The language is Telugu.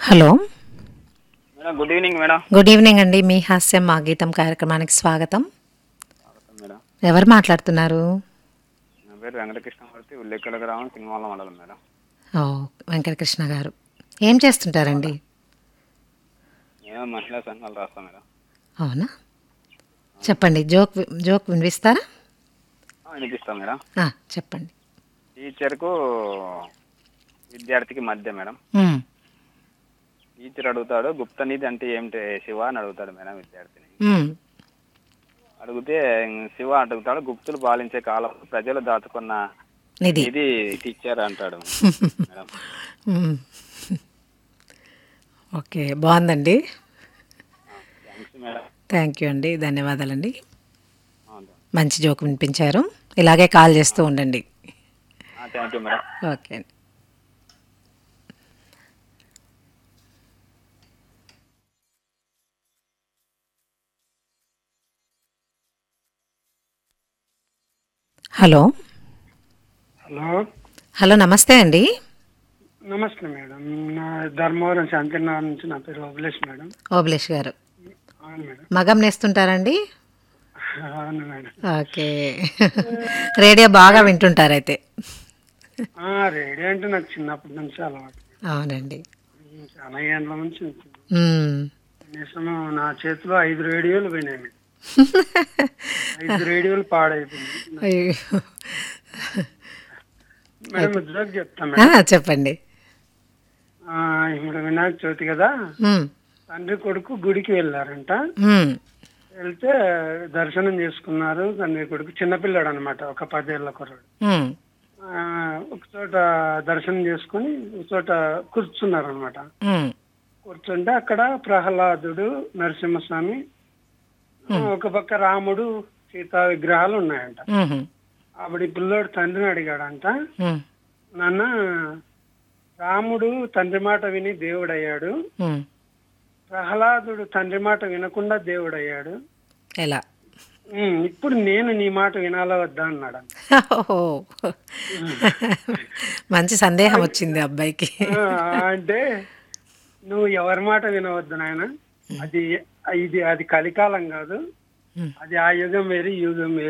Hello madam good evening madam good evening అండి మీ హాస్యం మా గీతం కార్యక్రమానికి స్వాగతం స్వాగతం మేడం ఎవరు మాట్లాడుతున్నారు నా పేరు వెంకటకృష్ణమూర్తి ఉల్లేకల గ్రామం సింగమాల మండలం మేడం ఓ వెంకటకృష్ణ గారు ఏం చేస్తుంటారండి నేను మహిళా సంఘాలు రాస్తాను మేడం అవునా చెప్పండి జోక్ వి- జోక్ వినిపిస్తారా ఆ, వినిపిస్తాం మేడం ఆ, చెప్పండి టీచర్కు విద్యార్థికి మధ్య మేడం మ్, టీచర్ అడుగుతాడు గుప్త నిధి అంటే ఏమిటి శివ అని అడుగుతాడు మేడం విద్యార్థిని మ్, అడిగితే శివ అడుగుతాడు గుప్తులు పాలించే కాలం ప్రజలు దాచుకున్న నిధి ఇది టీచర్ అంటాడు మేడం మ్. ఓకే బాగుందండి థ్యాంక్స్ మేడం థ్యాంక్ యూ అండి ధన్యవాదాలండి అవును. మంచి జోక్ వినిపించారు ఇలాగే కాల్ చేస్తూ ఉండండి ఆ, థ్యాంక్ యూ మేడం ఓకే అండి హలో హలో హలో నమస్తే అండి నమస్తే మేడం నా ధర్మవరం శాంతినగర్ నుంచి నా పేరు అభిలేష్ మేడం ఓబులేష్ గారు అవును మేడం మగం నేస్తుంటారండి అవును మేడం ఓకే రేడియో బాగా వింటుంటారు అయితే ఆ, రేడియో అంటే నాకు చిన్నప్పటి నుంచి అలవాటు అవునండి ఉమ్, చాలా ఏండ్ల నుంచి ఉంటుంది. మ్మ్. కనీసం నా చేతిలో ఐదు రేడియోలు పోయినాయి మేడం. ఐదు రేడియోలు పాడైపోయింది అయ్యో. మేడం జోక్ చెప్తా ఆ, మేడం చెప్పండి ఆ, ఇప్పుడు వినాయక చవితి కదా మ్మ్. తండ్రి కొడుకు గుడికి వెళ్ళారంట మ్మ్. వెళ్తే దర్శనం చేసుకున్నారు తండ్రి కొడుకు చిన్నపిల్లాడు అనమాట ఒక పదేళ్ల కుర్రాడు మ్మ్. ఆ, ఒక చోట దర్శనం చేసుకుని ఒక చోట కూర్చున్నారు అనమాట మ్మ్. కూర్చుంటే అక్కడ ప్రహ్లాదుడు నరసింహస్వామి ఆ, ఒక పక్క రాముడు సీతా విగ్రహాలు ఉన్నాయంట మ్మ్. అప్పుడు ఈ పిల్లోడు తండ్రిని అడిగాడంట మ్మ్. నాన్న రాముడు తండ్రి మాట విని దేవుడయ్యాడు మ్మ్. ప్రహ్లాదుడు తండ్రి మాట వినకుండా దేవుడయ్యాడు ఎలా ఉమ్, ఇప్పుడు నేను నీ మాట వినాలా వద్దా అన్నాడు ఓహో. మంచి సందేహం వచ్చింది అబ్బాయికి ఆ, అంటే నువ్వు ఎవరి మాట వినవద్దు నాయన అది ఇది అది కలికాలం కాదు మ్మ్. అది ఆ యుగం వేరు ఈ యుగం వేరు